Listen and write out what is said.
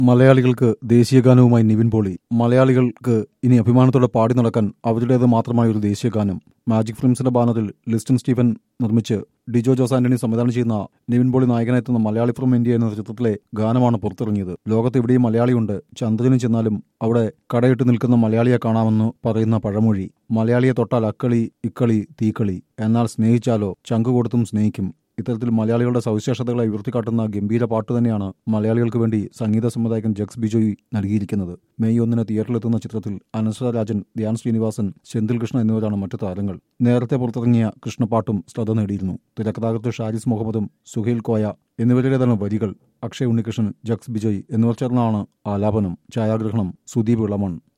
മലയാളികൾക്ക് ദേശീയ ഗാനവുമായി നിവിൻ പോളി മലയാളികൾക്ക് ഇനി അഭിമാനത്തോടെ പാടി നടക്കാൻ അവരുടേത് മാത്രമായ ഒരു ദേശീയ ഗാനം മാജിക് ഫിലിംസിന്റെ ബാനറിൽ ലിസ്റ്റൻ സ്റ്റീഫൻ നിർമ്മിച്ച് ഡിജോ ജോസ് ആന്റണി സംവിധാനം ചെയ്യുന്ന നിവിൻ പോളി നായകനെത്തുന്ന മലയാളി ഫ്രം ഇന്ത്യ എന്ന ചിത്രത്തിലെ ഗാനമാണ് പുറത്തിറങ്ങിയത് ലോകത്ത് എവിടെയും മലയാളിയുണ്ട് ചന്ദ്രന് ചെന്നാലും അവിടെ കടയിട്ട് നിൽക്കുന്ന മലയാളിയെ കാണാമെന്ന് പറയുന്ന പഴമൊഴി മലയാളിയെ തൊട്ടാൽ അക്കളി ഇക്കളി തീക്കളി എന്നാൽ സ്നേഹിച്ചാലോ ചങ്കു കൊടുത്തും സ്നേഹിക്കും ഇത്തരത്തിൽ മലയാളികളുടെ സവിശേഷതകളെ ഉയർത്തിക്കാട്ടുന്ന ഗംഭീര പാട്ട് തന്നെയാണ് മലയാളികൾക്ക് വേണ്ടി സംഗീത സംവിധായകൻ ജഗ്സ് ബിജോയ് നൽകിയിരിക്കുന്നത് മെയ് ഒന്നിന് തിയേറ്ററിലെത്തുന്ന ചിത്രത്തിൽ അനശ്വര രാജൻ ധ്യാൻ ശ്രീനിവാസൻ സെന്തിൽ കൃഷ്ണ എന്നിവരാണ് മറ്റു താരങ്ങൾ നേരത്തെ പുറത്തിറങ്ങിയ കൃഷ്ണപാട്ടും ശ്രദ്ധ നേടിയിരുന്നു തിരക്കഥാകൃത്ത് ഷാരിസ് മുഹമ്മദും സുഹൈൽ കോയ എന്നിവരുടേതാണ് വരികൾ അക്ഷയ് ഉണ്ണികൃഷ്ണൻ ജഗ്സ് ബിജോയ് എന്നിവർ ചേർന്നാണ് ആലാപനം ഛായാഗ്രഹണം സുദീപ് ഇളമൺ